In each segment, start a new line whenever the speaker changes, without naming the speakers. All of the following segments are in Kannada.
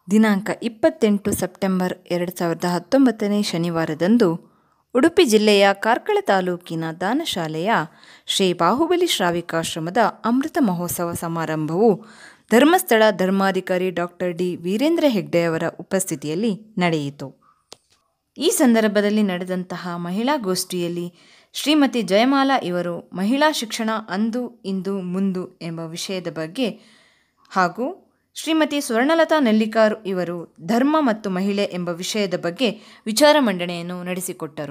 ದಿನಾಂಕ ಇಪ್ಪತ್ತೆಂಟು ಸೆಪ್ಟೆಂಬರ್ ಎರಡು ಸಾವಿರದ ಹತ್ತೊಂಬತ್ತನೇ ಶನಿವಾರದಂದು ಉಡುಪಿ ಜಿಲ್ಲೆಯ ಕಾರ್ಕಳ ತಾಲೂಕಿನ ದಾನಶಾಲೆಯ ಶ್ರೀ ಬಾಹುಬಲಿ ಶ್ರಾವಿಕಾಶ್ರಮದ ಅಮೃತ ಮಹೋತ್ಸವ ಸಮಾರಂಭವು ಧರ್ಮಸ್ಥಳ ಧರ್ಮಾಧಿಕಾರಿ ಡಾಕ್ಟರ್ ಡಿ ವೀರೇಂದ್ರ ಹೆಗ್ಡೆಯವರ ಉಪಸ್ಥಿತಿಯಲ್ಲಿ ನಡೆಯಿತು ಈ ಸಂದರ್ಭದಲ್ಲಿ ನಡೆದಂತಹ ಮಹಿಳಾ ಗೋಷ್ಠಿಯಲ್ಲಿ ಶ್ರೀಮತಿ ಜಯಮಾಲಾ ಇವರು ಮಹಿಳಾ ಶಿಕ್ಷಣ ಅಂದು ಇಂದು ಮುಂದು ಎಂಬ ವಿಷಯದ ಬಗ್ಗೆ ಹಾಗೂ ಶ್ರೀಮತಿ ಸ್ವರ್ಣಲತಾ ನೆಲ್ಲಿಕಾರ್ ಇವರು ಧರ್ಮ ಮತ್ತು ಮಹಿಳೆ ಎಂಬ ವಿಷಯದ ಬಗ್ಗೆ ವಿಚಾರ ಮಂಡನೆಯನ್ನು ನಡೆಸಿಕೊಟ್ಟರು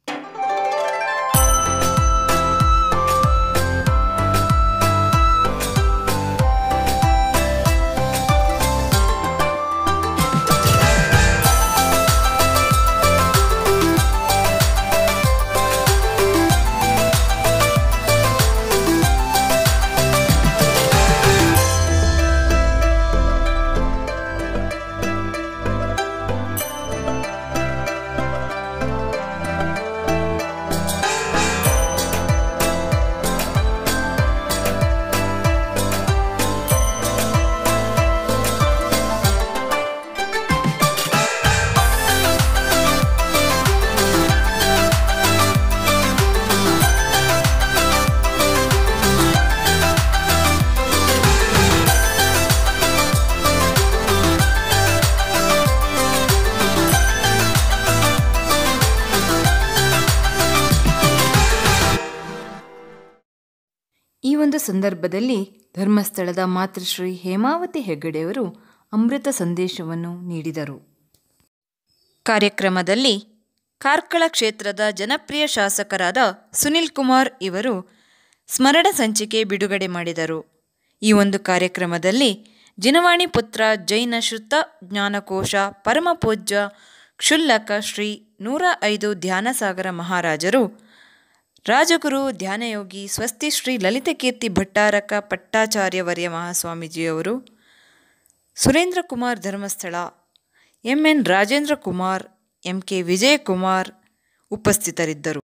ಈ ಒಂದು ಸಂದರ್ಭದಲ್ಲಿ ಧರ್ಮಸ್ಥಳದ ಮಾತೃಶ್ರೀ ಹೇಮಾವತಿ ಹೆಗ್ಗಡೆಯವರು ಅಮೃತ ಸಂದೇಶವನ್ನು ನೀಡಿದರು ಕಾರ್ಯಕ್ರಮದಲ್ಲಿ ಕಾರ್ಕಳ ಕ್ಷೇತ್ರದ ಜನಪ್ರಿಯ ಶಾಸಕರಾದ ಸುನಿಲ್ ಕುಮಾರ್ ಇವರು ಸ್ಮರಣ ಸಂಚಿಕೆ ಬಿಡುಗಡೆ ಮಾಡಿದರು ಈ ಒಂದು ಕಾರ್ಯಕ್ರಮದಲ್ಲಿ ಜಿನವಾಣಿ ಪುತ್ರ ಜೈನ ಶ್ರುತ ಜ್ಞಾನಕೋಶ ಪರಮಪೂಜ್ಯ ಕ್ಷುಲ್ಲಕ ಶ್ರೀ ನೂರ ಐದು ಧ್ಯಾನಸಾಗರ ಮಹಾರಾಜರು ರಾಜಗುರು ಧ್ಯಾನಯೋಗಿ ಸ್ವಸ್ತಿ ಶ್ರೀ ಲಲಿತಕೀರ್ತಿ ಭಟ್ಟಾರಕ ಪಟ್ಟಾಚಾರ್ಯವರ್ಯ ಮಹಾಸ್ವಾಮೀಜಿಯವರು Surendra Kumar Dharmasthala M N Rajendra Kumar M K Vijayakumar ಉಪಸ್ಥಿತರಿದ್ದರು